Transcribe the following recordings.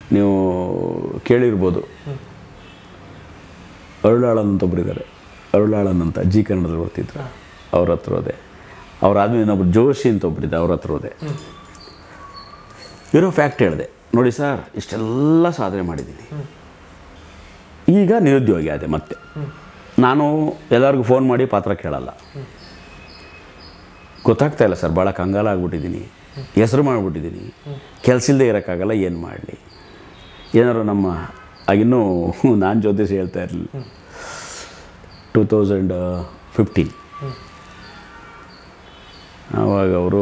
ನೀವು ಕೇಳಿರ್ಬೋದು ಅರುಳಾಳನ್ ಅಂತ ಒಬ್ಬರಿದ್ದಾರೆ ಅರುಳಾಳನ್ ಅಂತ ಜಿ ಕನ್ನಡದಲ್ಲಿ ಬರ್ತಿದ್ರು ಅವ್ರ ಹತ್ರ ಹೋದೆ ಅವ್ರಾದ್ಮೇಲೆ ಇನ್ನೊಬ್ರು ಜೋಶಿ ಅಂತ ಒಬ್ಬರಿದ್ದೆ ಅವ್ರ ಹತ್ರ ಹೋದೆ ಇರೋ ಫ್ಯಾಕ್ಟ್ ಹೇಳಿದೆ ನೋಡಿ ಸರ್ ಇಷ್ಟೆಲ್ಲ ಸಾಧನೆ ಮಾಡಿದ್ದೀನಿ ಈಗ ನಿರುದ್ಯೋಗಿ ಆದೆ ಮತ್ತೆ ನಾನು ಎಲ್ಲರಿಗೂ ಫೋನ್ ಮಾಡಿ ಪಾತ್ರ ಕೇಳಲ್ಲ ಗೊತ್ತಾಗ್ತಾ ಇಲ್ಲ ಸರ್ ಭಾಳ ಕಂಗಾಲ ಆಗ್ಬಿಟ್ಟಿದ್ದೀನಿ ಹೆಸರು ಮಾಡಿಬಿಟ್ಟಿದ್ದೀನಿ ಕೆಲಸ ಇಲ್ಲದೆ ಇರೋಕ್ಕಾಗಲ್ಲ ಏನು ಮಾಡಲಿ ಏನಾದ್ರು ನಮ್ಮ ಆಗಿನ್ನೂ ನಾನು ಜ್ಯೋತಿಷ್ ಹೇಳ್ತಾ ಇರಲಿಲ್ಲ ಟೂ ತೌಸಂಡ್ ಫಿಫ್ಟೀನ್ ಆವಾಗ ಅವರು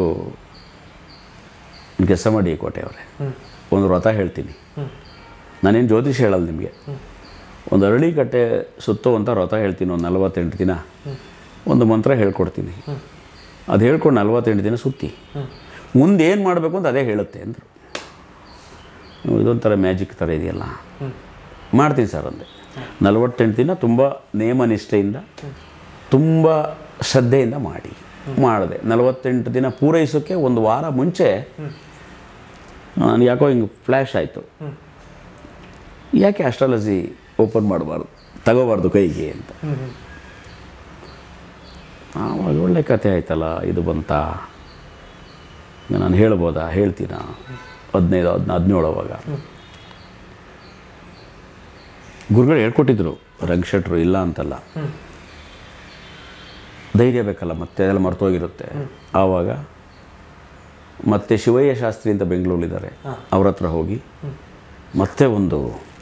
ಕೆಲಸ ಮಾಡಿ ಕೋಟೆ ಅವರೇ ಒಂದು ವ್ರತ ಹೇಳ್ತೀನಿ ನಾನೇನು ಜ್ಯೋತಿಷ್ ಹೇಳಲ್ಲ ನಿಮಗೆ ಒಂದು ಅರಳಿ ಕಟ್ಟೆ ಸುತ್ತುವಂಥ ವ್ರತ ಹೇಳ್ತೀನಿ ಒಂದು ನಲವತ್ತೆಂಟು ದಿನ ಒಂದು ಮಂತ್ರ ಹೇಳ್ಕೊಡ್ತೀನಿ ಅದು ಹೇಳ್ಕೊಂಡು ನಲ್ವತ್ತೆಂಟು ದಿನ ಸುತ್ತಿ ಮುಂದೆ ಏನು ಮಾಡಬೇಕು ಅಂತ ಅದೇ ಹೇಳುತ್ತೆ ಅಂದರು ಇದೊಂಥರ ಮ್ಯಾಜಿಕ್ ಥರ ಇದೆಯಲ್ಲ ಮಾಡ್ತೀನಿ ಸರ್ ಅಂದೆ ನಲವತ್ತೆಂಟು ದಿನ ತುಂಬ ನೇಮ ನಿಷ್ಠೆಯಿಂದ ತುಂಬ ಶ್ರದ್ಧೆಯಿಂದ ಮಾಡಿ ಮಾಡಿದೆ ನಲವತ್ತೆಂಟು ದಿನ ಪೂರೈಸೋಕ್ಕೆ ಒಂದು ವಾರ ಮುಂಚೆ ನನಗೆ ಯಾಕೋ ಹಿಂಗೆ ಫ್ಲ್ಯಾಶ್ ಆಯಿತು ಯಾಕೆ ಅಸ್ಟ್ರಾಲಜಿ ಓಪನ್ ಮಾಡಬಾರ್ದು ತಗೋಬಾರ್ದು ಕೈಗೆ ಅಂತ ಆವಾಗ ಒಳ್ಳೆ ಕತೆ ಆಯ್ತಲ್ಲ ಇದು ಬಂತ ನಾನು ಹೇಳ್ಬೋದಾ ಹೇಳ್ತೀನ ಹದಿನೈದು ಹದಿನ ಹದಿನೇಳು ಅವಾಗ ಗುರುಗಳು ಹೇಳ್ಕೊಟ್ಟಿದ್ರು ರಂಗ್ ಶೆಟ್ರು ಇಲ್ಲ ಅಂತಲ್ಲ ಧೈರ್ಯ ಬೇಕಲ್ಲ ಮತ್ತೆ ಅದೆಲ್ಲ ಮರ್ತೋಗಿರುತ್ತೆ ಆವಾಗ ಮತ್ತೆ ಶಿವಯ್ಯ ಶಾಸ್ತ್ರಿ ಅಂತ ಬೆಂಗಳೂರಲ್ಲಿದ್ದಾರೆ ಅವ್ರ ಹತ್ರ ಹೋಗಿ ಮತ್ತೆ ಒಂದು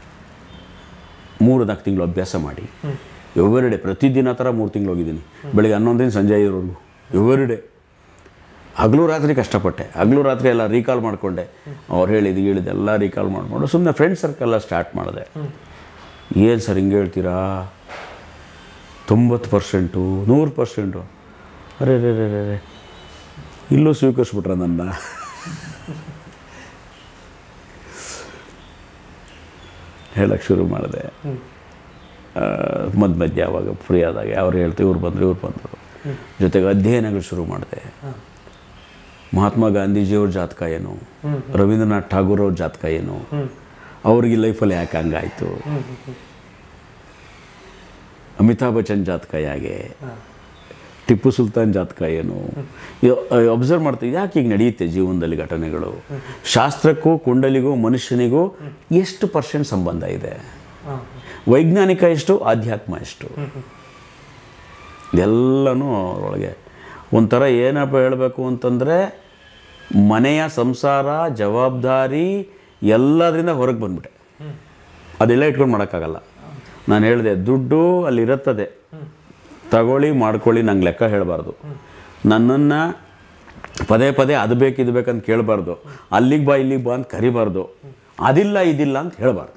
ಮೂರು ನಾಲ್ಕು ತಿಂಗಳು ಅಭ್ಯಾಸ ಮಾಡಿ ಎವ್ರಿಡೇ ಪ್ರತಿದಿನ ಥರ ಮೂರು ತಿಂಗಳು ಹೋಗಿದ್ದೀನಿ ಬೆಳಿಗ್ಗೆ ಹನ್ನೊಂದು ದಿನ ಸಂಜೆ ಐದರವರೆಗೂ ಎವ್ರಿಡೇ ಹಗಲು ರಾತ್ರಿ ಕಷ್ಟಪಟ್ಟೆ ಹಗಲು ರಾತ್ರಿ ಎಲ್ಲ ರೀಕಾಲ್ ಮಾಡಿಕೊಂಡೆ ಅವ್ರು ಹೇಳಿದ್ದು ಹೇಳಿದ್ದು ಎಲ್ಲ ರೀಕಾಲ್ ಮಾಡಿಕೊಂಡು ಸುಮ್ಮನೆ ಫ್ರೆಂಡ್ ಸರ್ಕಲ್ಲ ಸ್ಟಾರ್ಟ್ ಮಾಡಿದೆ ಏನು ಸರ್ ಹಿಂಗೆ ಹೇಳ್ತೀರಾ ತೊಂಬತ್ತು ಪರ್ಸೆಂಟು ನೂರು ಪರ್ಸೆಂಟು ಅರೆ ರೇ ರೇ ರೇ ರೇ ಇಲ್ಲೂ ಸ್ವೀಕರಿಸ್ಬಿಟ್ರ ನನ್ನ ಹೇಳಕ್ಕೆ ಶುರು ಮಾಡಿದೆ ಮಧ್ಯ ಮಧ್ಯ ಅವಾಗ ಫ್ರೀ ಆದಾಗ ಅವ್ರು ಹೇಳ್ತೀವಿ ಇವ್ರು ಬಂದರು ಇವ್ರು ಬಂದರು ಜೊತೆಗೆ ಅಧ್ಯಯನಗಳು ಶುರು ಮಾಡಿದೆ ಮಹಾತ್ಮ ಗಾಂಧೀಜಿಯವ್ರ ಜಾತಕ ಏನು ರವೀಂದ್ರನಾಥ್ ಠಾಗೂರ್ ಅವ್ರ ಜಾತಕ ಏನು ಅವ್ರಿಗೆ ಲೈಫಲ್ಲಿ ಯಾಕೆ ಹಂಗಾಯಿತು ಅಮಿತಾಬ್ ಬಚ್ಚನ್ ಜಾತಕ ಹೇಗೆ ಟಿಪ್ಪು ಸುಲ್ತಾನ್ ಜಾತಕ ಏನು ಅಬ್ಸರ್ವ್ ಮಾಡ್ತೀವಿ ಯಾಕೆ ಈಗ ನಡೆಯುತ್ತೆ ಜೀವನದಲ್ಲಿ ಘಟನೆಗಳು ಶಾಸ್ತ್ರಕ್ಕೂ ಕುಂಡಲಿಗೂ ಮನುಷ್ಯನಿಗೂ ಎಷ್ಟು ಪರ್ಸೆಂಟ್ ಸಂಬಂಧ ಇದೆ ವೈಜ್ಞಾನಿಕ ಎಷ್ಟು ಆಧ್ಯಾತ್ಮ ಎಷ್ಟು ಎಲ್ಲನೂ ಒಳಗೆ ಒಂಥರ ಏನಪ್ಪ ಹೇಳಬೇಕು ಅಂತಂದರೆ ಮನೆಯ ಸಂಸಾರ ಜವಾಬ್ದಾರಿ ಎಲ್ಲದರಿಂದ ಹೊರಗೆ ಬಂದ್ಬಿಟ್ಟೆ ಅದೆಲ್ಲ ಇಟ್ಕೊಂಡು ಮಾಡೋಕ್ಕಾಗಲ್ಲ ನಾನು ಹೇಳಿದೆ ದುಡ್ಡು ಅಲ್ಲಿ ಇರುತ್ತದೆ ತಗೊಳ್ಳಿ ಮಾಡ್ಕೊಳ್ಳಿ ನಂಗೆ ಲೆಕ್ಕ ಹೇಳಬಾರ್ದು ನನ್ನನ್ನು ಪದೇ ಪದೇ ಅದು ಬೇಕು ಇದು ಬೇಕಂತ ಕೇಳಬಾರ್ದು ಅಲ್ಲಿಗೆ ಬಾ ಇಲ್ಲಿಗೆ ಬಾ ಅಂತ ಕರಿಬಾರ್ದು ಅದಿಲ್ಲ ಇದಿಲ್ಲ ಅಂತ ಹೇಳಬಾರ್ದು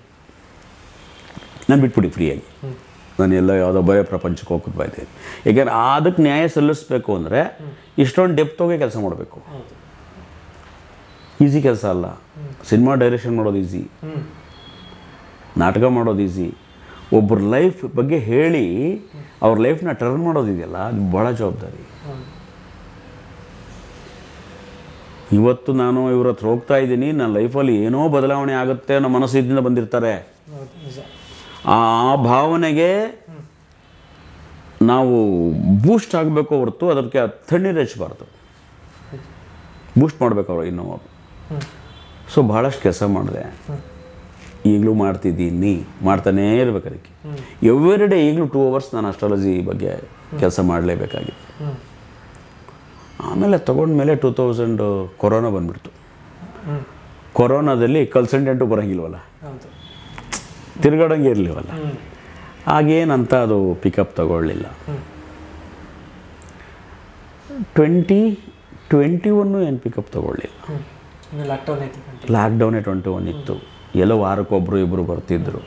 ನಾನು ಬಿಟ್ಬಿಡಿ ಫ್ರೀಯಾಗಿ ನಾನು ಎಲ್ಲ ಯಾವುದೋ ಭಯ ಪ್ರಪಂಚಕ್ಕೆ ಹೋಗ್ತಾ ಇದ್ದೀನಿ ಯಾಕೆಂದ್ರೆ ಅದಕ್ಕೆ ನ್ಯಾಯ ಸಲ್ಲಿಸಬೇಕು ಅಂದರೆ ಇಷ್ಟೊಂದು ಡೆಪ್ತ್ ಹೋಗಿ ಕೆಲಸ ಮಾಡಬೇಕು ಈಸಿ ಕೆಲಸ ಅಲ್ಲ ಸಿನಿಮಾ ಡೈರೆಕ್ಷನ್ ಮಾಡೋದು ಈಸಿ ನಾಟಕ ಮಾಡೋದು ಈಸಿ ಒಬ್ಬರ ಲೈಫ್ ಬಗ್ಗೆ ಹೇಳಿ ಅವ್ರ ಲೈಫ್ನ ಟರ್ನ್ ಮಾಡೋದಿದೆಯಲ್ಲ ಅದು ಭಾಳ ಜವಾಬ್ದಾರಿ ಇವತ್ತು ನಾನು ಇವ್ರ ಹತ್ರ ಹೋಗ್ತಾ ಇದ್ದೀನಿ ನನ್ನ ಲೈಫಲ್ಲಿ ಏನೋ ಬದಲಾವಣೆ ಆಗುತ್ತೆ ಅನ್ನೋ ಮನಸ್ಸಿನಿಂದ ಬಂದಿರ್ತಾರೆ ಹೌದು ನಿಜ ಆ ಭಾವನೆಗೆ ನಾವು ಬೂಸ್ಟ್ ಆಗಬೇಕು ಹೊರತು ಅದಕ್ಕೆ ತಣ್ಣೀರು ಹಚ್ಚಬಾರ್ದು ಬೂಸ್ಟ್ ಮಾಡಬೇಕು ಅವರು ಇನ್ನೂ ಸೊ ಭಾಳಷ್ಟು ಕೆಲಸ ಮಾಡಿದೆ ಈಗಲೂ ಮಾಡ್ತಿದ್ದೀನಿ ಮಾಡ್ತಾನೇ ಇರ್ಬೇಕು ಅದಕ್ಕೆ ಎವ್ರಿ ಡೇ ಈಗಲೂ ಟೂ ಅವರ್ಸ್ ನಾನು ಅಸ್ಟ್ರಾಲಜಿ ಬಗ್ಗೆ ಕೆಲಸ ಮಾಡಲೇಬೇಕಾಗಿದೆ ಹ್ಮ್ ಆಮೇಲೆ ತೊಗೊಂಡ್ಮೇಲೆ ಟೂ ತೌಸಂಡ್ ಕೊರೋನಾ ಬಂದ್ಬಿಡ್ತು ಹ್ಮ್ ಕೊರೋನಾದಲ್ಲಿ ಕನ್ಸಲ್ಟೆಂಟು ಬರೋಂಗಿಲ್ವಲ್ಲ ಹೌದು ತಿರ್ಗಾಡಂಗೆ ಇರಲಿವಲ್ಲ ಹ್ಮ್ ಹಾಗೇನಂತ ಅದು ಪಿಕಪ್ ತಗೊಳ್ಳಿಲ್ಲ ಹ್ಮ್. ಟ್ವೆಂಟಿ ಟ್ವೆಂಟಿ ಒನ್ನು ಏನು ಪಿಕಪ್ ತಗೊಳ್ಳಿಲ್ಲ ಹ್ಮ್ ಇನ್ನು ಲಾಕ್ಡೌನ್ ಐತಿ ಕಂಟಿ ಲಾಕ್ಡೌನೇ ಟ್ವೆಂಟಿ ಒನ್ ಇತ್ತು ಎಲ್ಲೋ ವಾರಕ್ಕೊಬ್ಬರು ಇಬ್ಬರು ಬರ್ತಿದ್ದರು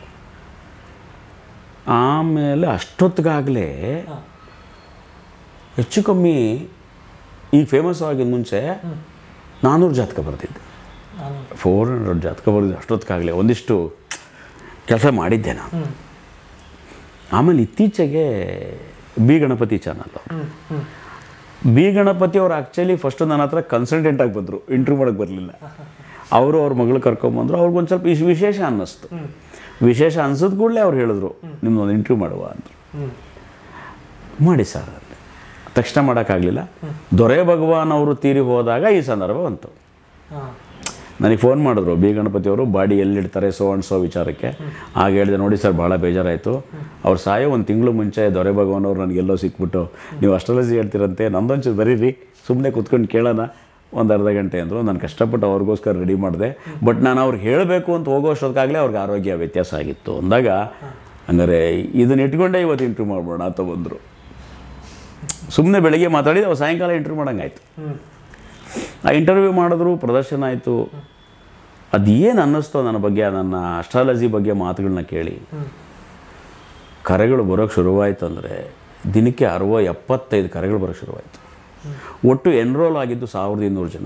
ಆಮೇಲೆ ಅಷ್ಟೊತ್ತಿಗಾಗಲೇ ಹಾಂ ಹೆಚ್ಚು ಕಮ್ಮಿ ಈಗ ಫೇಮಸ್ ಆಗಿದ ಮುಂಚೆ ನಾನ್ನೂರು ಜಾತಕ ಬರ್ತಿದ್ದೆ ನಾನು ಫೋರ್ ಹಂಡ್ರೆಡ್ ಜಾತಕ ಬರ್ತಿದ್ದೆ ಅಷ್ಟೊತ್ತಿಗಾಗಲೇ ಒಂದಿಷ್ಟು ಕೆಲಸ ಮಾಡಿದ್ದೆ ನಾನು ಹ್ಮ್ ಆಮೇಲೆ ಇತ್ತೀಚೆಗೆ ಬಿ ಗಣಪತಿ ಚಾನಲ್ ಅವರು ಹ್ಮ್ ಹ್ಮ್ ಬಿ ಗಣಪತಿ ಅವ್ರು ಆ್ಯಕ್ಚುಲಿ ಫಸ್ಟು ನನ್ನ ಹತ್ರ ಕನ್ಸಲ್ಟೆಂಟ್ ಆಗಿ ಬಂದರು ಇಂಟ್ರ್ಯೂ ಮಾಡೋಕ್ಕೆ ಬರಲಿಲ್ಲ ಅವರು ಅವ್ರ ಮಗಳು ಕರ್ಕೊಂಬಂದ್ರು ಅವ್ರಿಗೊಂದು ಸ್ವಲ್ಪ ಇಶ್ ವಿಶೇಷ ಅನ್ನಿಸ್ತು ಹ್ಮ್. ವಿಶೇಷ ಅನ್ಸಿದ ಕೂಡಲೇ ಅವ್ರು ಹೇಳಿದ್ರು ನಿಮ್ಮೊಂದು ಇಂಟರ್ವ್ಯೂ ಮಾಡುವ ಅಂದರು ಹ್ಮ್. ಮಾಡಿ ಸರ್ ಅಂದೆ. ತಕ್ಷಣ ಮಾಡೋಕ್ಕಾಗಲಿಲ್ಲ ದೊರೆ ಭಗವಾನ್ ಅವರು ತೀರಿ ಹೋದಾಗ ಈ ಸಂದರ್ಭ ಬಂತು ಹಾಂ ನನಗೆ ಫೋನ್ ಮಾಡಿದ್ರು ಬಿ ಗಣಪತಿ ಅವರು ಬಾಡಿ ಎಲ್ಲಿಡ್ತಾರೆ ಸೋ ಅಂಡ್ ಸೋ ವಿಚಾರಕ್ಕೆ ಆಗ ಹೇಳಿದೆ ನೋಡಿ ಸರ್ ಭಾಳ ಬೇಜಾರಾಯಿತು ಅವ್ರು ಸಾಯೋ ಒಂದು ತಿಂಗಳು ಮುಂಚೆ ದೊರೆ ಭಗವಾನ್ ಅವ್ರು ನನಗೆಲ್ಲೋ ಸಿಕ್ಬಿಟ್ಟು ನೀವು ಅಸ್ಟ್ರಾಲಜಿ ಹೇಳ್ತೀರಂತೆ ನಂದೊಂಚೂರು ಬರೀರಿ ಸುಮ್ಮನೆ ಕುತ್ಕೊಂಡು ಕೇಳೋಣ ಒಂದು ಅರ್ಧ ಗಂಟೆ ಅಂದರು ನಾನು ಕಷ್ಟಪಟ್ಟು ಅವ್ರಿಗೋಸ್ಕರ ರೆಡಿ ಮಾಡಿದೆ ಬಟ್ ನಾನು ಅವ್ರಿಗೆ ಹೇಳಬೇಕು ಅಂತ ಹೋಗೋಷ್ಟೊತ್ತಿಗಾಗಲೇ ಅವ್ರಿಗೆ ಆರೋಗ್ಯ ವ್ಯತ್ಯಾಸ ಆಗಿತ್ತು ಅಂದಾಗ ಹಂಗಾರೆ ಇದನ್ನ ಇಟ್ಕೊಂಡೇ ಇವತ್ತು ಇಂಟ್ರ್ಯೂ ಮಾಡ್ಬೋಣ ಅಂತ ಬಂದರು ಸುಮ್ಮನೆ ಬೆಳಗ್ಗೆ ಮಾತಾಡಿ ಅವ್ರು ಸಾಯಂಕಾಲ ಇಂಟ್ರ್ಯೂ ಮಾಡೋಂಗಾಯ್ತು ಹ್ಞೂ ಆ ಇಂಟರ್ವ್ಯೂ ಮಾಡಿದ್ರು ಪ್ರದರ್ಶನ ಆಯಿತು ಅದೇನು ಅನ್ನಿಸ್ತೋ ನನ್ನ ಬಗ್ಗೆ ನನ್ನ ಅಸ್ಟ್ರಾಲಜಿ ಬಗ್ಗೆ ಮಾತುಗಳನ್ನ ಕೇಳಿ ಕರೆಗಳು ಬರೋಕ್ಕೆ ಶುರುವಾಯಿತು ಅಂದರೆ ದಿನಕ್ಕೆ ಅರವ ಎಪ್ಪತ್ತೈದು ಕರೆಗಳು ಬರೋಕ್ಕೆ ಶುರುವಾಯಿತು ಒಟ್ಟು ಎನ್ರೋಲ್ ಆಗಿದ್ದು ಸಾವಿರದ ಇನ್ನೂರು ಜನ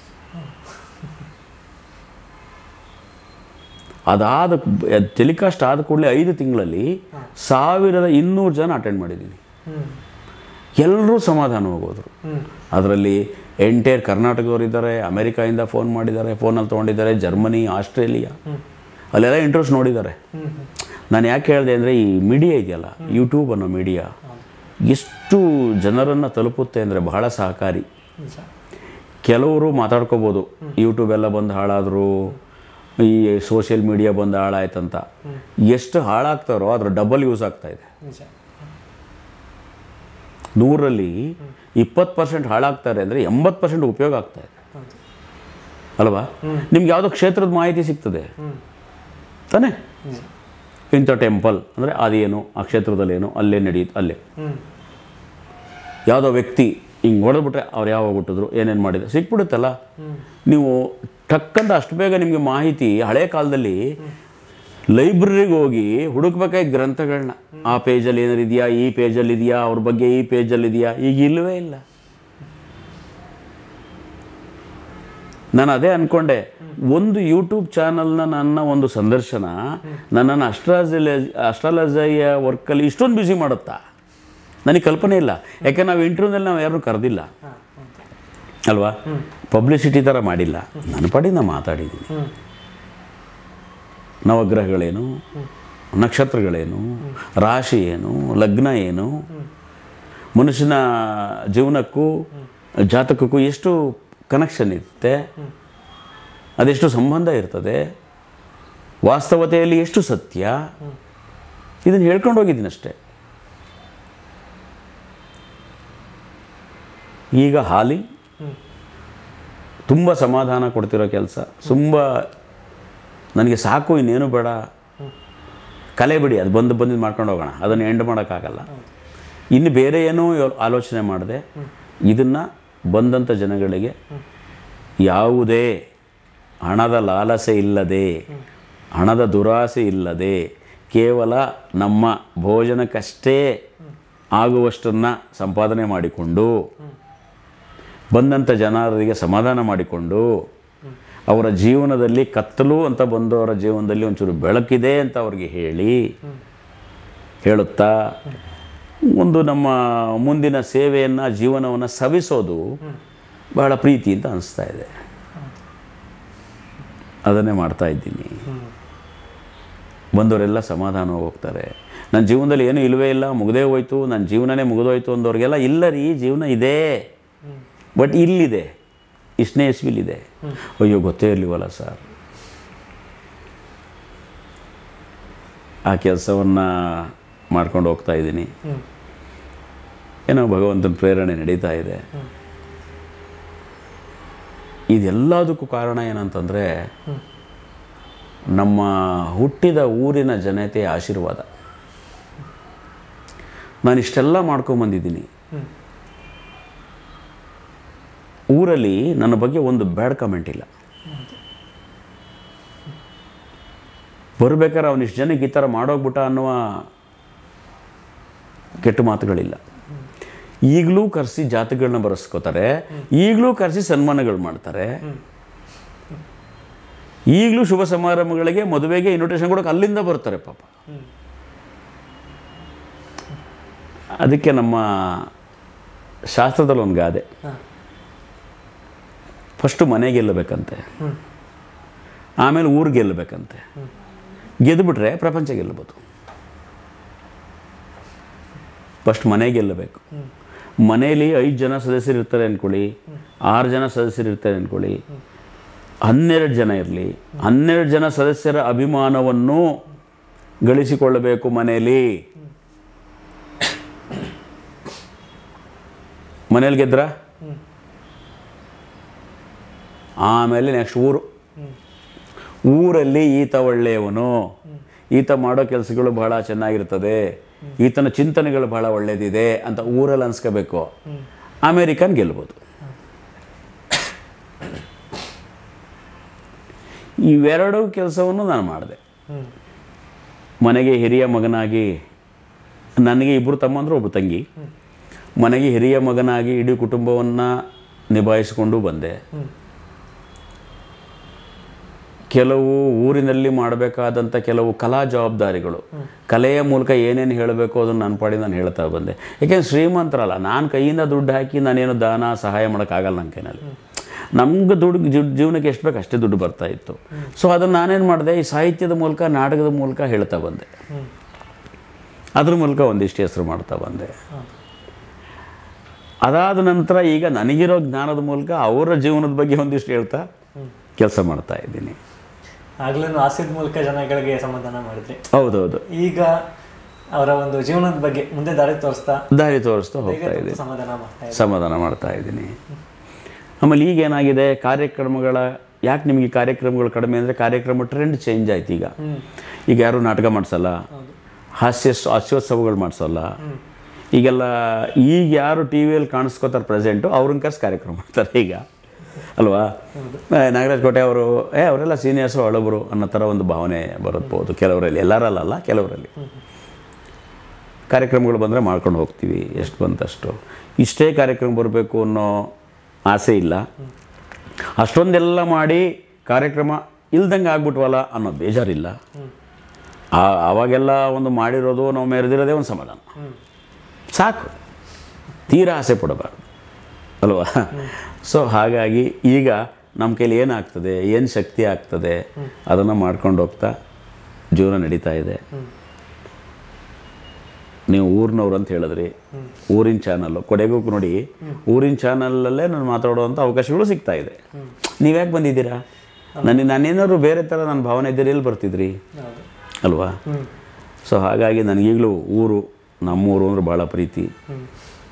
ಅದಾದ ಟೆಲಿಕಾಸ್ಟ್ ಆದ ಕೂಡಲೇ ಐದು ತಿಂಗಳಲ್ಲಿ ಸಾವಿರದ ಇನ್ನೂರು ಜನ ಅಟೆಂಡ್ ಮಾಡಿದ್ದೀನಿ ಹ್ಞೂ ಎಲ್ಲರೂ ಸಮಾಧಾನವಾಗಿ ಹೋದರು ಹ್ಞೂ ಅದರಲ್ಲಿ ಎಂಟೈರ್ ಕರ್ನಾಟಕದವ್ರು ಇದ್ದಾರೆ ಅಮೆರಿಕಾಯಿಂದ ಫೋನ್ ಮಾಡಿದ್ದಾರೆ ಫೋನಲ್ಲಿ ತೊಗೊಂಡಿದ್ದಾರೆ ಜರ್ಮನಿ ಆಸ್ಟ್ರೇಲಿಯಾ ಅಲ್ಲೆಲ್ಲ ಇಂಟ್ರೆಸ್ಟ್ ನೋಡಿದ್ದಾರೆ ಹ್ಞೂ ಹ್ಞೂ ನಾನು ಯಾಕೆ ಹೇಳಿದೆ ಅಂದರೆ ಈ ಮೀಡಿಯಾ ಇದೆಯಲ್ಲ ಯೂಟ್ಯೂಬ್ ಅನ್ನೋ ಮೀಡಿಯಾ ಎಷ್ಟು ಜನರನ್ನು ತಲುಪುತ್ತೆ ಅಂದರೆ ಬಹಳ ಸಹಕಾರಿ ನಿಜ ಕೆಲವರು ಮಾತಾಡ್ಕೋಬೋದು ಯೂಟ್ಯೂಬ್ ಎಲ್ಲ ಬಂದು ಹಾಳಾದರು ಈ ಸೋಷಿಯಲ್ ಮೀಡಿಯಾ ಬಂದು ಹಾಳಾಯ್ತಂತ ಎಷ್ಟು ಹಾಳಾಗ್ತಾರೋ ಅದ್ರ ಡಬಲ್ ಯೂಸ್ ಆಗ್ತಾ ಇದೆ ನಿಜ ನೂರಲ್ಲಿ ಇಪ್ಪತ್ತು ಪರ್ಸೆಂಟ್ ಹಾಳಾಗ್ತಾರೆ ಅಂದರೆ ಎಂಬತ್ತು ಪರ್ಸೆಂಟ್ ಉಪಯೋಗ ಆಗ್ತಾ ಇದೆ ಹೌದು ಅಲ್ವಾ ನಿಮ್ಗೆ ಯಾವುದೋ ಕ್ಷೇತ್ರದ ಮಾಹಿತಿ ಸಿಗ್ತದೆ ಹ್ಞೂ ತಾನೇ ನಿಜ ಇಂಥ ಟೆಂಪಲ್ ಅಂದರೆ ಅದೇನು ಆ ಕ್ಷೇತ್ರದಲ್ಲೇನು ಅಲ್ಲೇ ನಡೆಯುತ್ತೆ ಅಲ್ಲೇ ಹ್ಞೂ ಯಾವುದೋ ವ್ಯಕ್ತಿ ಹಿಂಗೆ ಹೊಡೆದ್ಬಿಟ್ರೆ ಅವ್ರು ಯಾವಾಗ ಹುಟ್ಟಿದ್ರು ಏನೇನು ಮಾಡಿದ್ರು ಸಿಕ್ಬಿಡುತ್ತಲ್ಲ ಹ್ಞೂ ನೀವು ಟಕ್ಕಂತ ಅಷ್ಟು ಬೇಗ ನಿಮಗೆ ಮಾಹಿತಿ ಹಳೆ ಕಾಲದಲ್ಲಿ ಲೈಬ್ರರಿಗೆ ಹೋಗಿ ಹುಡುಕ್ಬೇಕಾಗಿ ಗ್ರಂಥಗಳನ್ನ ಆ ಪೇಜಲ್ಲಿ ಏನಾರು ಇದೆಯಾ ಈ ಪೇಜಲ್ಲಿ ಇದೆಯಾ ಅವ್ರ ಬಗ್ಗೆ ಈ ಪೇಜಲ್ಲಿ ಇದೆಯಾ ಈಗ ಇಲ್ಲವೇ ಇಲ್ಲ ನಾನು ಅದೇ ಅಂದ್ಕೊಂಡೆ ಒಂದು ಯೂಟ್ಯೂಬ್ ಚಾನಲ್ನ ನನ್ನ ಒಂದು ಸಂದರ್ಶನ ನನ್ನನ್ನು ಅಸ್ಟ್ರಾಲಜಿ ಅಸ್ಟ್ರಾಲಜಿಯ ವರ್ಕಲ್ಲಿ ಇಷ್ಟೊಂದು ಬ್ಯುಸಿ ಮಾಡುತ್ತಾ ನನಗೆ ಕಲ್ಪನೆ ಇಲ್ಲ ಯಾಕೆ ನಾವು ಇಂಟರ್ವ್ಯೂನಲ್ಲಿ ನಾವು ಯಾರನ್ನೂ ಕರೆದಿಲ್ಲ ಹಾಂ ಹೌದು ಅಲ್ವಾ ಪಬ್ಲಿಸಿಟಿ ಥರ ಮಾಡಿಲ್ಲ ನನ್ನ ಪಾಡಿಗೆ ನಾನು ಮಾತಾಡಿದ್ದೀನಿ ಹ್ಞೂ ನವಗ್ರಹಗಳೇನು ನಕ್ಷತ್ರಗಳೇನು ರಾಶಿ ಏನು ಲಗ್ನ ಏನು ಮನುಷ್ಯನ ಜೀವನಕ್ಕೂ ಜಾತಕಕ್ಕೂ ಎಷ್ಟು ಕನೆಕ್ಷನ್ ಇರುತ್ತೆ ಅದೆಷ್ಟು ಸಂಬಂಧ ಇರ್ತದೆ ವಾಸ್ತವತೆಯಲ್ಲಿ ಎಷ್ಟು ಸತ್ಯ ಇದನ್ನು ಹೇಳ್ಕೊಂಡು ಹೋಗಿದ್ದೀನಿ ಅಷ್ಟೇ ಈಗ ಹಾಲಿ ಹ್ಞೂ ತುಂಬ ಸಮಾಧಾನ ಕೊಡ್ತಿರೋ ಕೆಲಸ ತುಂಬ ನನಗೆ ಸಾಕು ಇನ್ನೇನು ಬೇಡ ಕಲೆ ಬಿಡಿ ಅದು ಬಂದು ಬಂದಿದ್ದು ಮಾಡ್ಕೊಂಡು ಹೋಗೋಣ ಅದನ್ನು ಎಂಡ್ ಮಾಡೋಕ್ಕಾಗಲ್ಲ ಇನ್ನು ಬೇರೆ ಏನೋ ಯೋ- ಆಲೋಚನೆ ಮಾಡಿದೆ ಇದನ್ನು ಬಂದಂಥ ಜನಗಳಿಗೆ ಯಾವುದೇ ಹಣದ ಲಾಲಸೆ ಇಲ್ಲದೆ ಹಣದ ದುರಾಸೆ ಇಲ್ಲದೆ ಕೇವಲ ನಮ್ಮ ಭೋಜನಕ್ಕಷ್ಟೇ ಆಗುವಷ್ಟನ್ನು ಸಂಪಾದನೆ ಮಾಡಿಕೊಂಡು ಬಂದಂಥ ಜನರಿಗೆ ಸಮಾಧಾನ ಮಾಡಿಕೊಂಡು ಅವರ ಜೀವನದಲ್ಲಿ ಕತ್ತಲು ಅಂತ ಬಂದವರ ಜೀವನದಲ್ಲಿ ಒಂಚೂರು ಬೆಳಕಿದೆ ಅಂತ ಅವ್ರಿಗೆ ಹೇಳಿ ಹೇಳುತ್ತಾ ಒಂದು ನಮ್ಮ ಮುಂದಿನ ಸೇವೆಯನ್ನು ಜೀವನವನ್ನು ಸವಿಸೋದು ಬಹಳ ಪ್ರೀತಿ ಅಂತ ಅನಿಸ್ತಾ ಇದೆ ಅದನ್ನೇ ಮಾಡ್ತಾ ಇದ್ದೀನಿ ಬಂದವರೆಲ್ಲ ಸಮಾಧಾನ ಹೋಗ್ತಾರೆ ನನ್ನ ಜೀವನದಲ್ಲಿ ಏನೂ ಇಲ್ಲವೇ ಇಲ್ಲ ಮುಗ್ದೇ ಹೋಯ್ತು ನನ್ನ ಜೀವನನೇ ಮುಗಿದೋಯ್ತು ಅಂದವ್ರಿಗೆಲ್ಲ ಇಲ್ಲ ರೀ ಜೀವನ ಇದೆ ಬಟ್ ಇಲ್ಲಿದೆ ಇಷ್ಟನೇ ಇಸ್ವಿಲಿದೆ ಅಯ್ಯೋ ಗೊತ್ತೇ ಇರಲಿವಲ್ಲ ಸರ್ ಆ ಕೆಲಸವನ್ನು ಮಾಡ್ಕೊಂಡು ಹೋಗ್ತಾ ಇದ್ದೀನಿ ಹ್ಞೂ ಏನೋ ಭಗವಂತನ ಪ್ರೇರಣೆ ನಡೀತಾ ಇದೆ ಇದೆಲ್ಲದಕ್ಕೂ ಕಾರಣ ಏನಂತಂದರೆ ನಮ್ಮ ಹುಟ್ಟಿದ ಊರಿನ ಜನತೆಯ ಆಶೀರ್ವಾದ ನಾನು ಇಷ್ಟೆಲ್ಲ ಮಾಡ್ಕೊಂಬಂದಿದ್ದೀನಿ ಹ್ಞೂ ಊರಲ್ಲಿ ನನ್ನ ಬಗ್ಗೆ ಒಂದು ಬ್ಯಾಡ್ ಕಮೆಂಟ್ ಇಲ್ಲ ಬರ್ಬೇಕಾದ್ರೆ ಅವನಿಷ್ಟು ಜನಕ್ಕೆ ಈ ಥರ ಮಾಡೋಗ್ಬಿಟ್ಟ ಅನ್ನುವ ಕೆಟ್ಟ ಮಾತುಗಳಿಲ್ಲ ಈಗಲೂ ಕರೆಸಿ ಜಾತಿಗಳನ್ನ ಬರೆಸ್ಕೋತಾರೆ ಈಗಲೂ ಕರೆಸಿ ಸನ್ಮಾನಗಳು ಮಾಡ್ತಾರೆ ಈಗಲೂ ಶುಭ ಸಮಾರಂಭಗಳಿಗೆ ಮದುವೆಗೆ ಇನ್ವಿಟೇಷನ್ ಕೊಡೋಕೆ ಅಲ್ಲಿಂದ ಬರ್ತಾರೆ ಪಾಪ ಹ್ಞೂ ಅದಕ್ಕೆ ನಮ್ಮ ಶಾಸ್ತ್ರದಲ್ಲಿ ಒಂದು ಗಾದೆ ಹಾಂ ಫಸ್ಟು ಮನೆ ಗೆಲ್ಲಬೇಕಂತೆ ಹ್ಞೂ ಆಮೇಲೆ ಊರು ಗೆಲ್ಲಬೇಕಂತೆ ಗೆದ್ದುಬಿಟ್ರೆ ಪ್ರಪಂಚ ಗೆಲ್ಲಬೋದು ಫಸ್ಟ್ ಮನೆ ಗೆಲ್ಲಬೇಕು ಮನೆಯಲ್ಲಿ ಐದು ಜನ ಸದಸ್ಯರು ಇರ್ತಾರೆ ಅಂದ್ಕೊಳ್ಳಿ ಆರು ಜನ ಸದಸ್ಯರು ಇರ್ತಾರೆ ಅಂದ್ಕೊಳ್ಳಿ ಹನ್ನೆರಡು ಜನ ಇರಲಿ ಹನ್ನೆರಡು ಜನ ಸದಸ್ಯರ ಅಭಿಮಾನವನ್ನು ಗಳಿಸಿಕೊಳ್ಳಬೇಕು ಮನೆಯಲ್ಲಿ ಮನೇಲಿ ಗೆದ್ರ ಆಮೇಲೆ ನೆಕ್ಸ್ಟ್ ಊರು ಊರಲ್ಲಿ ಈತ ಒಳ್ಳೆಯವನು ಈತ ಮಾಡೋ ಕೆಲಸಗಳು ಬಹಳ ಚೆನ್ನಾಗಿರ್ತದೆ ಈತನ ಚಿಂತನೆಗಳು ಬಹಳ ಒಳ್ಳೇದಿದೆ ಅಂತ ಊರಲ್ಲಿ ಅನ್ಸ್ಕೋಬೇಕು ಅಮೇರಿಕನ್ ಗೆಲ್ಬೋದು ಇವೆರಡು ಕೆಲಸವನ್ನು ನಾನು ಮಾಡಿದೆ ಹ್ಮ್ ಮನೆಗೆ ಹಿರಿಯ ಮಗನಾಗಿ ನನಗೆ ಇಬ್ಬರು ತಮ್ಮಂದರು ಒಬ್ಬರು ತಂಗಿ ಮನೆಗೆ ಹಿರಿಯ ಮಗನಾಗಿ ಇಡೀ ಕುಟುಂಬವನ್ನು ನಿಭಾಯಿಸಿಕೊಂಡು ಬಂದೆ ಹ್ಮ್ ಕೆಲವು ಊರಿನಲ್ಲಿ ಮಾಡಬೇಕಾದಂಥ ಕೆಲವು ಕಲಾ ಜವಾಬ್ದಾರಿಗಳು ಕಲೆಯ ಮೂಲಕ ಏನೇನು ಹೇಳಬೇಕು ಅದನ್ನು ನನ್ನ ಪಾಡಿ ನಾನು ಹೇಳ್ತಾ ಬಂದೆ ಯಾಕೆಂದ್ರೆ ಶ್ರೀಮಂತರಲ್ಲ ನಾನು ಕೈಯಿಂದ ದುಡ್ಡು ಹಾಕಿ ನಾನೇನು ದಾನ ಸಹಾಯ ಮಾಡೋಕ್ಕಾಗಲ್ಲ ನನ್ನ ಕೈನಲ್ಲಿ ನಮ್ಗೆ ದುಡ್ಡು ಜೀವ್- ಜೀವನಕ್ಕೆ ಎಷ್ಟು ಬೇಕು ಅಷ್ಟೇ ದುಡ್ಡು ಬರ್ತಾ ಇತ್ತು ಸೊ ಅದನ್ನು ನಾನೇನು ಮಾಡಿದೆ ಈ ಸಾಹಿತ್ಯದ ಮೂಲಕ ನಾಟಕದ ಮೂಲಕ ಹೇಳ್ತಾ ಬಂದೆ ಹ್ಮ್ ಅದ್ರ ಮೂಲಕ ಒಂದಿಷ್ಟು ಹೆಸರು ಮಾಡ್ತಾ ಬಂದೆ ಹಾಂ ಅದಾದ ನಂತರ ಈಗ ನನಗಿರೋ ಜ್ಞಾನದ ಮೂಲಕ ಅವರ ಜೀವನದ ಬಗ್ಗೆ ಒಂದಿಷ್ಟು ಹೇಳ್ತಾ ಕೆಲಸ ಮಾಡ್ತಾ ಇದ್ದೀನಿ ಆಗ್ಲೂ ಹಾಸ್ಯದ ಮೂಲಕ ಜನಗಳಿಗೆ ಸಮಾಧಾನ ಮಾಡಿದ್ರಿ ಹೌದೌದು ಈಗ ಅವರ ಒಂದು ಜೀವನದ ಬಗ್ಗೆ ಮುಂದೆ ದಾರಿ ತೋರಿಸ್ತಾ ದಾರಿ ತೋರಿಸ್ತಾ ಹೋಗ್ತಾ ಧೈರ್ಯ ಇದ್ದೀನಿ ತುಂಬಿ ಸಮಾಧಾನ ಮಾಡ್ತಾ ಇದ್ದಾರೆ ಸಮಾಧಾನ ಮಾಡ್ತಾ ಇದ್ದೀನಿ ಆಮೇಲೆ ಈಗ ಏನಾಗಿದೆ ಕಾರ್ಯಕ್ರಮಗಳ ಯಾಕೆ ನಿಮಗೆ ಕಾರ್ಯಕ್ರಮಗಳು ಕಡಿಮೆ ಅಂದರೆ ಕಾರ್ಯಕ್ರಮ ಟ್ರೆಂಡ್ ಚೇಂಜ್ ಆಯ್ತು ಈಗ ಹ್ಮ್ ಈಗ ಯಾರು ನಾಟಕ ಮಾಡಿಸಲ್ಲ ಹೌದು ಹಾಸ್ಯ ಹಾಸ್ಯೋತ್ಸವಗಳು ಮಾಡಿಸಲ್ಲ ಈಗೆಲ್ಲ ಈಗ ಯಾರು ಟಿ ವಿಯಲ್ಲಿ ಕಾಣಿಸ್ಕೋತಾರೆ ಪ್ರೆಸೆಂಟು ಅವ್ರನ್ನ ಕರ್ಸಿ ಕಾರ್ಯಕ್ರಮ ಮಾಡ್ತಾರೆ ಈಗ ಅಲ್ವಾ ಏ, ನಾಗರಾಜ್ ಕೋಟೆ ಅವರು ಏ ಅವರೆಲ್ಲ ಸೀನಿಯರ್ಸು ಹಳಬರು ಅನ್ನೋ ಥರ ಒಂದು ಭಾವನೆ ಬರಬಹುದು ಕೆಲವರಲ್ಲಿ ಎಲ್ಲರಲ್ಲ ಕೆಲವರಲ್ಲಿ ಕಾರ್ಯಕ್ರಮಗಳು ಬಂದರೆ ಮಾಡ್ಕೊಂಡು ಹೋಗ್ತೀವಿ ಎಷ್ಟು ಬಂತಷ್ಟು ಇಷ್ಟೇ ಕಾರ್ಯಕ್ರಮ ಬರಬೇಕು ಅನ್ನೋ ಆಸೆ ಇಲ್ಲ ಅಷ್ಟೊಂದೆಲ್ಲ ಮಾಡಿ ಕಾರ್ಯಕ್ರಮ ಇಲ್ದಂಗೆ ಆಗ್ಬಿಟ್ವಲ್ಲ ಅನ್ನೋ ಬೇಜಾರಿಲ್ಲ ಆ- ಆವಾಗೆಲ್ಲ ಒಂದು ಮಾಡಿರೋದು ನಾವು ಮೆರೆದಿರೋದೇ ಒಂದು ಸಮಾಧಾನ ಸಾಕು ತೀರಾ ಆಸೆ ಪಡಬಾರ್ದು ಅಲ್ವಾ ಸೊ ಹಾಗಾಗಿ ಈಗ ನಮ್ಮ ಕೈಲಿ ಏನಾಗ್ತದೆ ಏನು ಶಕ್ತಿ ಆಗ್ತದೆ ಅದನ್ನು ಮಾಡ್ಕೊಂಡು ಹೋಗ್ತಾ ಜೀವನ ನಡೀತಾ ಇದೆ ನೀವು ಊರಿನವ್ರು ಅಂತ ಹೇಳಿದ್ರಿ ಊರಿನ ಚಾನಲ್ಲು ಕೊನೆಗೂ ನೋಡಿ ಊರಿನ ಚಾನಲಲ್ಲೇ ನಾನು ಮಾತಾಡುವಂಥ ಅವಕಾಶಗಳು ಸಿಗ್ತಾ ಇದೆ ನೀವ್ಯಾಕೆ ಬಂದಿದ್ದೀರಾ ನನಗೆ ನಾನೇನಾದ್ರು ಬೇರೆ ಥರ ನನ್ನ ಭಾವನೆ ಇದ್ದೀರಿ ಎಲ್ಲಿ ಬರ್ತಿದ್ರಿ ಹೌದು ಅಲ್ವಾ ಹ್ಮ್ ಸೊ ಹಾಗಾಗಿ ನನಗೀಗಲೂ ಊರು ನಮ್ಮೂರು ಅಂದ್ರೆ ಭಾಳ ಪ್ರೀತಿ ಹ್ಮ್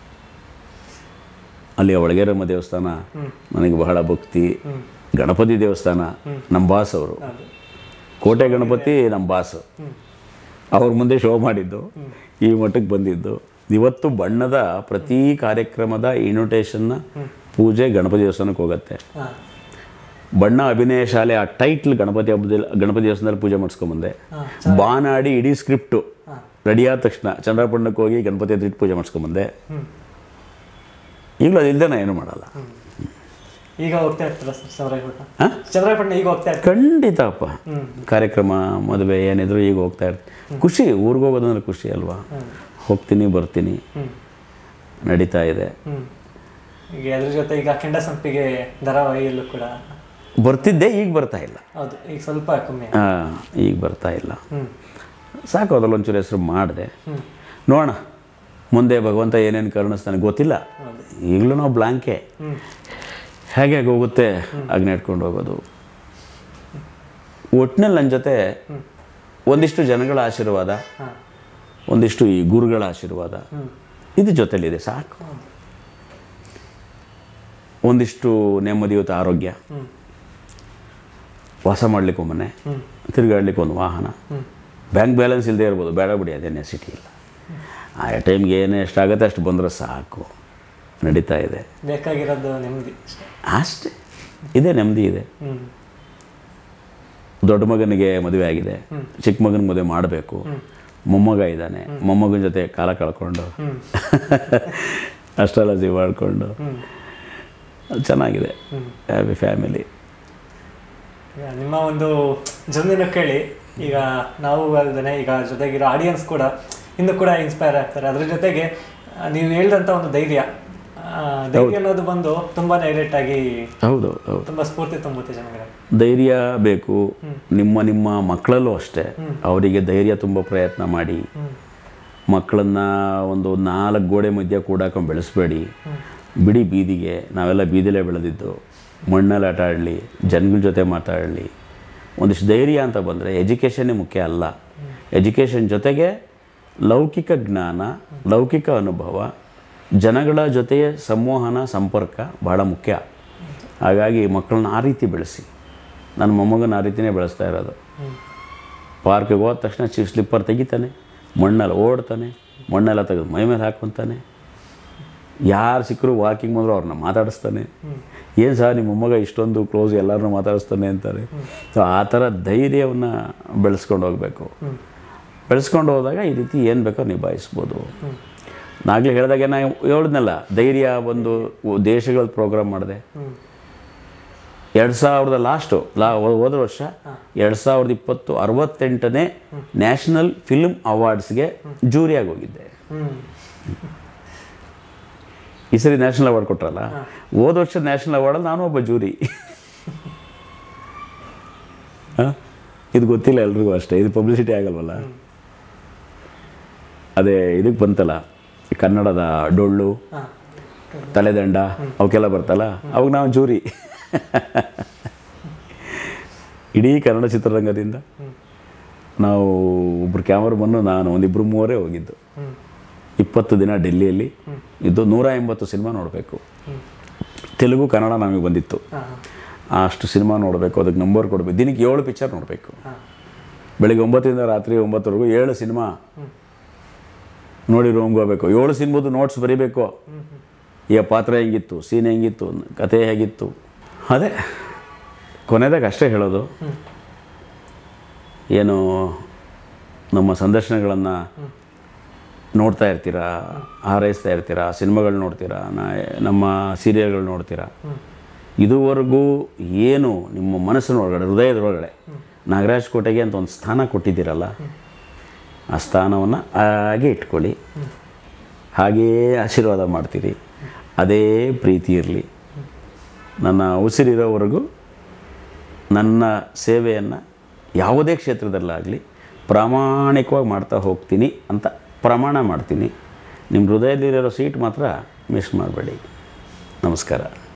ಅಲ್ಲಿ ಒಳಗೇರಮ್ಮ ದೇವಸ್ಥಾನ ನನಗೆ ಬಹಳ ಭಕ್ತಿ ಹ್ಮ್ ಗಣಪತಿ ದೇವಸ್ಥಾನ ನಮ್ಮ ಬಾಸ್ ಅವರು ಹೌದು ಕೋಟೆ ಗಣಪತಿ ನಮ್ಮ ಬಾಸ್ ಹ್ಮ್ ಅವ್ರ ಮುಂದೆ ಶೋ ಮಾಡಿದ್ದು ಈ ಮಟ್ಟಕ್ಕೆ ಬಂದಿದ್ದು ಇವತ್ತು ಬಣ್ಣದ ಪ್ರತಿ ಕಾರ್ಯಕ್ರಮದ ಇನ್ವಿಟೇಷನ್ನ ಪೂಜೆ ಗಣಪತಿ ದೇವಸ್ಥಾನಕ್ಕೆ ಹೋಗುತ್ತೆ ಹಾಂ ಬಣ್ಣ ಅಭಿನಯ ಶಾಲೆ ಆ ಟೈಟ್ಲ್ ಗಣಪತಿ ಹಬ್ಬದಲ್ಲಿ ಗಣಪತಿ ದೇವಸ್ಥಾನದಲ್ಲಿ ಪೂಜೆ ಮಾಡಿಸ್ಕೊಂಬಂದೆ ಹಾಂ ಬಾನಾಡಿ ಇಡೀ ಸ್ಕ್ರಿಪ್ಟು ಹಾಂ ರೆಡಿ ಆದ ತಕ್ಷಣ ಚಂದ್ರಪಟ್ಟಣಕ್ಕೆ ಹೋಗಿ ಗಣಪತಿ ಹತ್ರ ಇಟ್ಟು ಪೂಜೆ ಮಾಡಿಸ್ಕೊಂಬಂದೆ ಹ್ಮ್ ಈಗಲೂ ಅದಿಲ್ಲದೆ ನಾನು ಏನೂ ಮಾಡಲ್ಲ ಈಗ ಹೋಗ್ತಾ ಇರ್ತಾರ ಸರ್ ಚಂದ್ರಾಯಪಟ್ಟಣ ಹಾಂ ಚಂದ್ರಾಯಪಟ್ಟಣ ಈಗ ಹೋಗ್ತಾ ಇರ್ತಾರೆ ಖಂಡಿತ ಅಪ್ಪ ಹ್ಮ್ ಕಾರ್ಯಕ್ರಮ ಮದುವೆ ಏನಿದ್ರು ಈಗ ಹೋಗ್ತಾ ಇರ್ತೀನಿ ಖುಷಿ ಊರಿಗೆ ಹೋಗೋದಂದ್ರೆ ಖುಷಿ ಅಲ್ವಾ ಹೋಗ್ತೀನಿ ಬರ್ತೀನಿ ಹ್ಮ್ ನಡೀತಾ ಇದೆ ಹ್ಮ್ ಈಗ ಅದ್ರ ಜೊತೆ ಈಗ ಕೆಂಡ ಸಂಪಿಗೆ ಧಾರಾವಾಹಿಯಲ್ಲೂ ಕೂಡ ಬರ್ತಿದ್ದೆ ಈಗ ಬರ್ತಾ ಇಲ್ಲ ಹೌದು ಈಗ ಸ್ವಲ್ಪ ಕಮ್ಮಿ ಆ, ಈಗ ಬರ್ತಾ ಇಲ್ಲ ಹ್ಮ್ ಸಾಕು ಅದ್ರಲ್ಲಿ ಒಂಚೂರು ಹೆಸರು ಮಾಡಿದೆ ಹ್ಮ್ ನೋಡೋಣ ಮುಂದೆ ಭಗವಂತ ಏನೇನು ಕರುಣಿಸ್ತಾನೆ ಗೊತ್ತಿಲ್ಲ ಹೌದು ಈಗಲೂ ನಾವು ಬ್ಲಾಂಕೆ ಹ್ಮ್ ಹೇಗೆ ಹೇಗೆ ಹೋಗುತ್ತೆ ಅಗ್ನಿ ಇಟ್ಕೊಂಡು ಹೋಗೋದು ಒಟ್ಟಿನಲ್ಲಿ ನನ್ನ ಜೊತೆ ಒಂದಿಷ್ಟು ಜನಗಳ ಆಶೀರ್ವಾದ ಹಾಂ ಒಂದಿಷ್ಟು ಈ ಗುರುಗಳ ಆಶೀರ್ವಾದ ಹ್ಮ್ ಇದು ಜೊತೆಲಿದೆ ಸಾಕು ಒಂದಿಷ್ಟು ನೆಮ್ಮದಿಯುತ ಆರೋಗ್ಯ ಹ್ಮ್ ವಾಸ ಮಾಡ್ಲಿಕ್ಕೆ ಒಂದು ಮನೆ ಹ್ಮ್ ತಿರುಗಾಡ್ಲಿಕ್ಕೆ ಒಂದು ವಾಹನ ಹ್ಮ್ ಬ್ಯಾಂಕ್ ಬ್ಯಾಲೆನ್ಸ್ ಇಲ್ಲದೆ ಇರ್ಬೋದು ಬೇಡ ಬಿಡಿ ಅದೇ ನೆಸಿಟಿ ಇಲ್ಲ ಆ ಟೈಮ್ಗೆ ಏನು ಎಷ್ಟಾಗುತ್ತೆ ಅಷ್ಟು ಬಂದರೆ ಸಾಕು ನಡೀತಾ ಇದೆ ಬೇಕಾಗಿರೋದು ನೆಮ್ಮದಿ ಅಷ್ಟೇ ಅಷ್ಟೇ ಇದೆ ನೆಮ್ಮದಿ ಇದೆ ಹ್ಮ್ ದೊಡ್ಡ ಮಗನಿಗೆ ಮದುವೆ ಆಗಿದೆ ಚಿಕ್ಕ ಮಗನ ಮದುವೆ ಮಾಡಬೇಕು ಮೊಮ್ಮಗ ಇದ್ದಾನೆ ಮೊಮ್ಮಗನ ಜೊತೆ ಕಾಲ ಕಳ್ಕೊಂಡು ಹ್ಮ್ ಅಸ್ಟ್ರಾಲಜಿ ಮಾಡಿಕೊಂಡು ಹ್ಮ್ ಚೆನ್ನಾಗಿದೆ ಹ್ಮ್ ಹ್ಯಾಪಿ ಫ್ಯಾಮಿಲಿ ಈಗ ನಿಮ್ಮ ಒಂದು ಜರ್ನಿನ ಕೇಳಿ ಈಗ ನಾವು ಅಲ್ದೇ ಈಗ ಜೊತೆಗಿರೋ ಆಡಿಯನ್ಸ್ ಕೂಡ ಇನ್ನೂ ಕೂಡ ಇನ್ಸ್ಪೈರ್ ಆಗ್ತಾರೆ ಅದ್ರ ಜೊತೆಗೆ ಆ, ನೀವು ಹೇಳಿದಂಥ ಒಂದು ಧೈರ್ಯ ಆ, ಆ, ಧೈರ್ಯ ಅನ್ನೋದು ಬಂದು ತುಂಬಾ ಹೈಲೈಟ್ ಆಗಿ ಹೌದು ಹೌದು ತುಂಬಾ ಸ್ಫೂರ್ತಿ ತುಂಬುತ್ತೆ ಜನಗಳಿಗೆ ಧೈರ್ಯ ಬೇಕು ನಿಮ್ಮ ನಿಮ್ಮ ಮಕ್ಕಳಲ್ಲೂ ಅಷ್ಟೇ ಅವರಿಗೆ ಧೈರ್ಯ ತುಂಬ ಪ್ರಯತ್ನ ಮಾಡಿ ಮಕ್ಕಳನ್ನ ಒಂದು ನಾಲ್ಕು ಗೋಡೆ ಮಧ್ಯೆ ಕೂಡಾಕೊಂಡು ಬೆಳೆಸ್ಬೇಡಿ ಬಿಡಿ ಬೀದಿಗೆ ನಾವೆಲ್ಲ ಬೀದಿಲೇ ಬೆಳೆದಿದ್ದು ಮಣ್ಣಲ್ಲಿ ಆಟ ಆಡಲಿ ಜನಗಳ ಜೊತೆ ಮಾತಾಡಲಿ ಒಂದಿಷ್ಟು ಧೈರ್ಯ ಅಂತ ಬಂದರೆ ಎಜುಕೇಷನ್ನೇ ಮುಖ್ಯ ಅಲ್ಲ ಎಜುಕೇಷನ್ ಜೊತೆಗೆ ಲೌಕಿಕ ಜ್ಞಾನ ಲೌಕಿಕ ಅನುಭವ ಜನಗಳ ಜೊತೆಯ ಸಂವಹನ ಸಂಪರ್ಕ ಬಹಳ ಮುಖ್ಯ ಹಾಗಾಗಿ ಮಕ್ಕಳನ್ನ ಆ ರೀತಿ ಬೆಳೆಸಿ ನನ್ನ ಮೊಮ್ಮಗನ ಆ ರೀತಿಯೇ ಬೆಳೆಸ್ತಾ ಇರೋದು ಪಾರ್ಕಿಗೆ ಹೋದ ತಕ್ಷಣ ಚಿ ಸ್ಲಿಪ್ಪರ್ ತೆಗಿತಾನೆ ಮಣ್ಣಲ್ಲಿ ಓಡ್ತಾನೆ ಮಣ್ಣೆಲ್ಲ ತೆಗೆದು ಮೈ ಮೇಲೆ ಹಾಕ್ಕೊಂತಾನೆ ಯಾರು ಸಿಕ್ಕರು ವಾಕಿಂಗ್ ಬಂದರೂ ಅವ್ರನ್ನ ಮಾತಾಡಿಸ್ತಾನೆ ಏನು ಸರ್ ನಿಮ್ಮ ಮೊಮ್ಮಗ ಇಷ್ಟೊಂದು ಕ್ಲೋಸ್ ಎಲ್ಲರನ್ನೂ ಮಾತಾಡಿಸ್ತಾನೆ ಅಂತಾರೆ ಸೊ ಆ ಥರ ಧೈರ್ಯವನ್ನು ಬೆಳೆಸ್ಕೊಂಡು ಹೋಗಬೇಕು ಬೆಳೆಸ್ಕೊಂಡು ಹೋದಾಗ ಈ ರೀತಿ ಏನು ಬೇಕೋ ನಿಭಾಯಿಸ್ಬೋದು ನಾಗಲೇ ಹೇಳಿದಾಗೆ ನಾ ಹೇಳಿದ್ನಲ್ಲ ಧೈರ್ಯ ಒಂದು ದೇಶಗಳ ಪ್ರೋಗ್ರಾಮ್ ಮಾಡಿದೆ ಎರಡು ಸಾವಿರದ ಲಾಸ್ಟು ಲಾ ಹೋದ ವರ್ಷ ಎರಡು ಸಾವಿರದ ಇಪ್ಪತ್ತು ಅರವತ್ತೆಂಟನೇ ನ್ಯಾಷನಲ್ ಫಿಲ್ಮ್ ಅವಾರ್ಡ್ಸ್ಗೆ ಜೂರಿಯಾಗಿ ಹೋಗಿದ್ದೆ ಹ್ಮ್ ಈ ಸರಿ ನ್ಯಾಷನಲ್ ಅವಾರ್ಡ್ ಕೊಟ್ರಲ್ಲ ಹೋದ ವರ್ಷ ನ್ಯಾಷನಲ್ ಅವಾರ್ಡಲ್ಲಿ ನಾನು ಒಬ್ಬ ಜೂರಿ ಹ? ಇದು ಗೊತ್ತಿಲ್ಲ ಎಲ್ರಿಗೂ ಅಷ್ಟೇ ಇದು ಪಬ್ಲಿಸಿಟಿ ಆಗಲ್ವಲ್ಲ ಅದೇ ಇದಕ್ಕೆ ಬಂತಲ್ಲ ಈ ಕನ್ನಡದ ಡೊಳ್ಳು ಹಾ ತಲೆದಂಡ ಅವಕ್ಕೆಲ್ಲ ಬರ್ತಲ್ಲ ಅವಾಗ ನಾವು ಜೂರಿ ಇಡೀ ಕನ್ನಡ ಚಿತ್ರರಂಗದಿಂದ ನಾವು ಒಬ್ರು ಕ್ಯಾಮರಾಮನ್ನು ನಾನು ಒಂದಿಬ್ಬರು ಮೂವರೇ ಹೋಗಿದ್ದು ಹ್ಮ್ ಇಪ್ಪತ್ತು ದಿನ ಡೆಲ್ಲಿಯಲ್ಲಿ ಇದ್ದು ನೂರ ಎಂಬತ್ತು ಸಿನಿಮಾ ನೋಡಬೇಕು ತೆಲುಗು ಕನ್ನಡ ನಮಗೆ ಬಂದಿತ್ತು ಹಾ ಅಷ್ಟು ಸಿನಿಮಾ ನೋಡಬೇಕು ಅದಕ್ಕೆ ನಂಬರ್ ಕೊಡಬೇಕು ದಿನಕ್ಕೆ ಏಳು ಪಿಕ್ಚರ್ ನೋಡಬೇಕು ಹಾ ಬೆಳಿಗ್ಗೆ ಒಂಬತ್ತರಿಂದ ರಾತ್ರಿ ಒಂಬತ್ತವರೆಗೂ ಏಳು ಸಿನಿಮಾ ನೋಡಿ ರೂಮ್ಗೆ ಹೋಗ್ಬೇಕು ಏಳು ಸಿನಿಮಾದು ನೋಟ್ಸ್ ಬರೀಬೇಕು ಈ ಪಾತ್ರ ಹೆಂಗಿತ್ತು ಸೀನ್ ಹೆಂಗಿತ್ತು ಕತೆ ಹೇಗಿತ್ತು ಅದೇ ಕೊನೆದಾಗ ಅಷ್ಟೇ ಹೇಳೋದು ಏನು ನಮ್ಮ ಸಂದರ್ಶನಗಳನ್ನು ನೋಡ್ತಾ ಇರ್ತೀರಾ ಹಾರೈಸ್ತಾ ಇರ್ತೀರಾ ಸಿನಿಮಾಗಳು ನೋಡ್ತೀರಾ ನಾ ನಮ್ಮ ಸೀರಿಯಲ್ಗಳು ನೋಡ್ತೀರಾ ಇದುವರೆಗೂ ಏನು ನಿಮ್ಮ ಮನಸ್ಸಿನ ಒಳಗಡೆ ಹೃದಯದೊಳಗಡೆ ನಾಗರಾಜ್ ಕೋಟೆಗೆ ಅಂತ ಒಂದು ಸ್ಥಾನ ಕೊಟ್ಟಿದ್ದೀರಲ್ಲ ಆ ಸ್ಥಾನವನ್ನು ಹಾಗೆ ಇಟ್ಕೊಳ್ಳಿ ಹಾಗೆಯೇ ಆಶೀರ್ವಾದ ಮಾಡ್ತೀರಿ ಅದೇ ಪ್ರೀತಿ ಇರಲಿ ನನ್ನ ಉಸಿರಿರೋವರೆಗೂ ನನ್ನ ಸೇವೆಯನ್ನು ಯಾವುದೇ ಕ್ಷೇತ್ರದಲ್ಲಾಗಲಿ ಪ್ರಾಮಾಣಿಕವಾಗಿ ಮಾಡ್ತಾ ಹೋಗ್ತೀನಿ ಅಂತ ಪ್ರಮಾಣ ಮಾಡ್ತೀನಿ ನಿಮ್ಮ ಹೃದಯದಲ್ಲಿರೋ ಸೀಟ್ ಮಾತ್ರ ಮಿಸ್ ಮಾಡಬೇಡಿ ನಮಸ್ಕಾರ